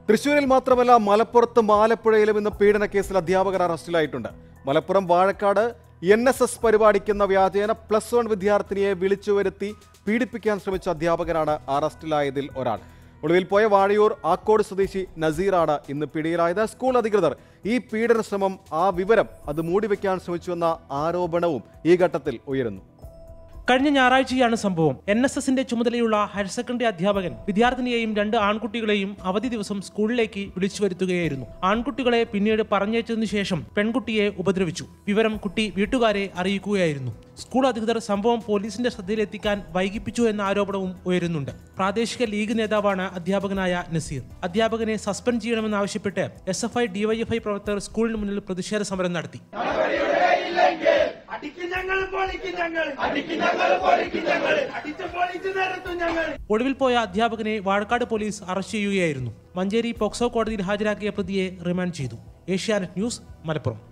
തൃശൂരിൽ മാത്രമല്ല മലപ്പുറത്തും ആലപ്പുഴയിലും ഇന്ന് പീഡന കേസിൽ അധ്യാപകർ അറസ്റ്റിലായിട്ടുണ്ട് Malappuram Vazhakkad N S S പരിപാടിക്കുന്ന വ്യാജേന പ്ലസ് വൺ വിദ്യാർത്ഥിനിയെ വിളിച്ചു വരുത്തി പീഡിപ്പിക്കാൻ ശ്രമിച്ച അധ്യാപകനാണ് അറസ്റ്റിലായതിൽ ഒരാൾ ഒടുവിൽ പോയ വാഴയൂർ ആക്കോട് സ്വദേശി നസീറാണ് ഇന്ന് പിടിയിലായത് സ്കൂൾ അധികൃതർ ഈ പീഡന ശ്രമം ആ വിവരം അത് മൂടിവെക്കാൻ ശ്രമിച്ചുവെന്ന ആരോപണവും ഈ ഘട്ടത്തിൽ ഉയരുന്നു കഴിഞ്ഞ ഞായറാഴ്ചയാണ് സംഭവം എൻ എസ് എസിന്റെ ചുമതലയുള്ള ഹയർ സെക്കൻഡറി അധ്യാപകൻ വിദ്യാർത്ഥിനിയെയും രണ്ട് ആൺകുട്ടികളെയും അവധി ദിവസം സ്കൂളിലേക്ക് വിളിച്ചു വരുത്തുകയായിരുന്നു ആൺകുട്ടികളെ പിന്നീട് പറഞ്ഞയച്ചതിനു ശേഷം പെൺകുട്ടിയെ ഉപദ്രവിച്ചു വിവരം കുട്ടി വീട്ടുകാരെ അറിയിക്കുകയായിരുന്നു സ്കൂൾ അധികൃതർ സംഭവം പോലീസിന്റെ ശ്രദ്ധയിലെത്തിക്കാൻ വൈകിപ്പിച്ചു എന്ന ആരോപണവും ഉയരുന്നുണ്ട് പ്രാദേശിക ലീഗ് നേതാവാണ് അധ്യാപകനായ നസീർ അധ്യാപകനെ സസ്പെൻഡ് ചെയ്യണമെന്നാവശ്യപ്പെട്ട് എസ് എഫ് ഐ ഡിവൈഎഫ്ഐ പ്രവർത്തകർ സ്കൂളിന് മുന്നിൽ പ്രതിഷേധ സമരം നടത്തി അടിക്കും ഞങ്ങൾ പൊളിക്കും ഞങ്ങൾ അടിക്കും ഞങ്ങൾ പൊളിക്കും ഞങ്ങൾ അടിച്ച് പൊളിച്ച് നിരത്തും ഞങ്ങൾ ഒടുവിൽ പോയ അധ്യാപകനെ വാഴക്കാട് പോലീസ് അറസ്റ്റ് ചെയ്യുകയായിരുന്നു മഞ്ചേരി പോക്സോ കോടതിയിൽ ഹാജരാക്കിയ പ്രതിയെ റിമാൻഡ് ചെയ്തു ഏഷ്യാനെറ്റ് ന്യൂസ് മലപ്പുറം